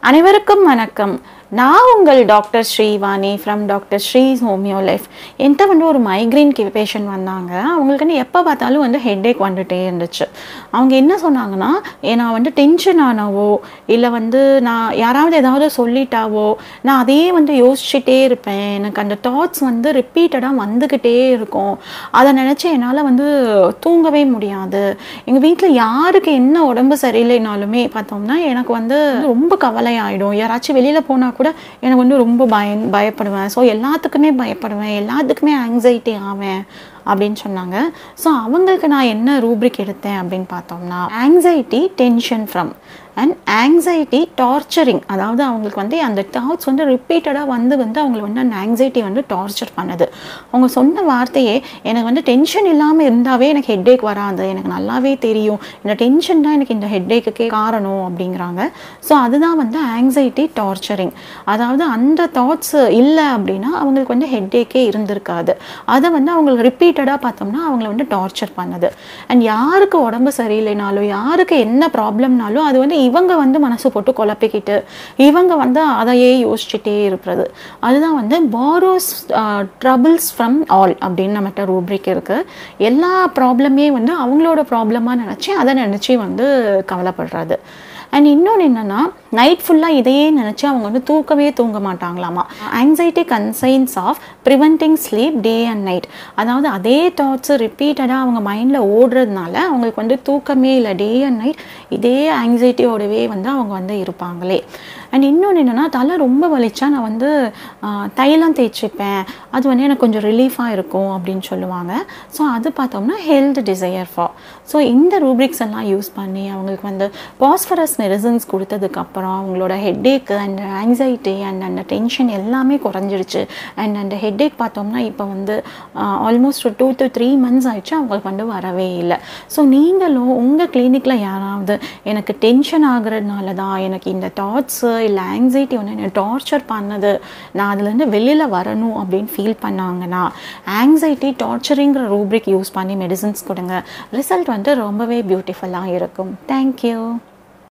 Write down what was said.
அனைவருக்கும் வணக்கம் நான் உங்கள் doctor Srivani from doctor Sri homeo life என்கிட்ட வந்து ஒரு மைக்ரைன் பேஷண்ட் வந்தாங்க அவங்களுக்கு வந்து எப்போ பார்த்தாலும் வந்து ஹெட்டேக் வந்துட்டே இருந்துச்சு அவங்க என்ன சொன்னாங்கன்னா "ஏ, நான் வந்து டென்ஷன் ஆனவோ இல்லை வந்து நான் யாராவது ஏதாவது சொல்லிட்டாவோ நான் அதையே வந்து யோசிச்சுட்டே இருப்பேன் எனக்கு அந்த தாட்ஸ் வந்து ரிப்பீட்டடாக வந்துக்கிட்டே இருக்கும் அதை நினச்சி என்னால் வந்து தூங்கவே முடியாது எங்கள் வீட்டில் யாருக்கு என்ன உடம்பு சரியில்லைனாலுமே பார்த்தோம்னா எனக்கு வந்து ரொம்ப கவலை ஆகிடும் யாராச்சும் வெளியில் போனால் கூட எனக்கு வந்து ரொம்ப பய பயப்படுவேன் ஸோ எல்லாத்துக்குமே பயப்படுவேன் எல்லாத்துக்குமே ஆங்ஸைட்டி ஆவேன் அப்படின்னு சொன்னாங்க ஸோ அவங்களுக்கு நான் என்ன ரூப்ரிக் எடுத்தேன் அப்படின்னு பார்த்தோம்னா anxiety tension from and anxiety torturing அதாவது அவங்களுக்கு வந்து அந்த தாட்ஸ் வந்து ரிப்பீட்டடாக வந்து வந்து அவங்களுக்கு வந்து அந்த ஆங்ஸைட்டி வந்து டார்ச்சர் பண்ணுது அவங்க சொன்ன வார்த்தையே எனக்கு வந்து டென்ஷன் இல்லாமல் இருந்தாவே எனக்கு ஹெட்டேக் வராது எனக்கு நல்லாவே தெரியும் இந்த டென்ஷன் தான் எனக்கு இந்த ஹெட்டேக்குக்கே காரணம் அப்படிங்கிறாங்க ஸோ அதுதான் வந்து ஆங்ஸைட்டி டார்ச்சரிங் அதாவது அந்த தாட்ஸ் இல்லை அப்படின்னா அவங்களுக்கு வந்து ஹெட்டேக்கே இருந்திருக்காது அதை வந்து அவங்களுக்கு ரிப்பீட்டடாக பார்த்தோம்னா அவங்கள வந்து டார்ச்சர் பண்ணுது அண்ட் யாருக்கு உடம்பு சரியில்லைனாலும் யாருக்கு என்ன ப்ராப்ளம்னாலும் அது வந்து இவங்க வந்து மனசு போட்டு குழப்பிக்கிட்டு இவங்க வந்து அதையே யோசிச்சுட்டே இருக்கிறது அதுதான் வந்து பாரோஸ் ட்ரபிள்ஸ் ஃப்ரம் ஆல் அப்படின்னு நம்மகிட்ட ரூப்ரிக் இருக்குது எல்லா ப்ராப்ளமே வந்து அவங்களோட ப்ராப்ளமாக நினச்சி அதை நினச்சி வந்து கவலைப்படுறது அண்ட் இன்னொன்று என்னென்னா நைட் ஃபுல்லாக இதையே நினச்சி அவங்க வந்து தூக்கவே தூங்க மாட்டாங்களாமா anxiety conscience of preventing sleep day and night அதாவது அதே தாட்ஸு ரிப்பீட்டடாக அவங்க மைண்டில் ஓடுறதுனால அவங்களுக்கு வந்து தூக்கமே இல்லை டே அண்ட் நைட் இதே ஆங்ஸைட்டியோடவே வந்து அவங்க வந்து இருப்பாங்களே அண்ட் இன்னொன்று என்னென்னா தலை ரொம்ப வலிச்சா நான் வந்து ஆஹ், தைலம் தேய்ச்சிப்பேன் அது வந்து எனக்கு கொஞ்சம் ரிலீஃபாக இருக்கும் அப்படின்னு சொல்லுவாங்க ஸோ அது பார்த்தோம்னா ஹெல்த் டிசையர் ஃபார் ஸோ இந்த ரூப்ரிக்ஸ் எல்லாம் யூஸ் பண்ணி அவங்களுக்கு வந்து பாஸ்பரஸ் மெடிசன்ஸ் கொடுத்ததுக்கப்புறம் அவங்களோட ஹெட்டேக்கு அண்ட் ஆங்ஸைட்டி அண்ட் அந்த டென்ஷன் எல்லாமே குறைஞ்சிருச்சு அண்ட் அந்த ஹெட்டேக் பார்த்தோம்னா இப்போ வந்து almost two to three months ஆயிடுச்சு அவங்களுக்கு வந்து வரவே இல்லை ஸோ நீங்களும் உங்கள் கிளினிக்கில் யாராவது எனக்கு டென்ஷன் ஆகுறதுனால தான் எனக்கு இந்த தாட்ஸு இல்லை ஆங்ஸைட்டி வந்து என்னை டார்ச்சர் பண்ணது நான் அதுலேருந்து வெளியில் வரணும் அப்படின்னு ஃபீல் பண்ணாங்கன்னா ஆங்ஸைட்டி டார்ச்சரிங்கிற ரூப்ரிக் யூஸ் பண்ணி மெடிசன்ஸ் கொடுங்க ரிசல்ட் வந்து ரொம்பவே பியூட்டிஃபுல்லாக இருக்கும் தேங்க்யூ